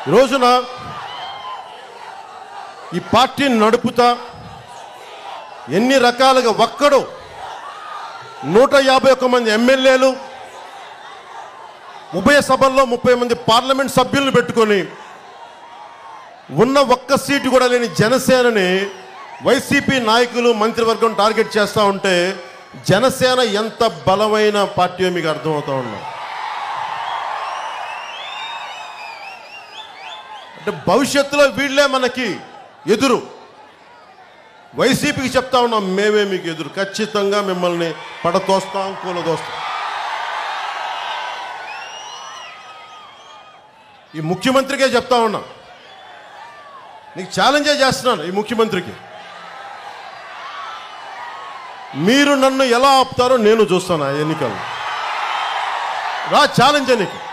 ఈ రోజున ఈ పార్టీని నడుపుతా ఎన్ని రకాలుగా ఒక్కడు నూట యాభై ఒక్క మంది ఎమ్మెల్యేలు ఉభయ సభల్లో ముప్పై మంది పార్లమెంట్ సభ్యులను పెట్టుకొని ఉన్న ఒక్క సీటు కూడా లేని జనసేనని వైసీపీ నాయకులు మంత్రివర్గం టార్గెట్ చేస్తూ ఉంటే జనసేన ఎంత బలమైన పార్టీ మీకు అర్థమవుతా ఉన్నాం అంటే భవిష్యత్తులో వీళ్ళే మనకి ఎదురు వైసీపీకి చెప్తా ఉన్నాం మేమే మీకు ఎదురు ఖచ్చితంగా మిమ్మల్ని పడతోస్తాం కూలదోస్తాం ఈ ముఖ్యమంత్రికే చెప్తా ఉన్నా నీకు ఛాలెంజే చేస్తున్నాను ఈ ముఖ్యమంత్రికి మీరు నన్ను ఎలా ఆపుతారో నేను చూస్తాను ఆ ఎన్నికలు రా ఛాలెంజ్ నీకు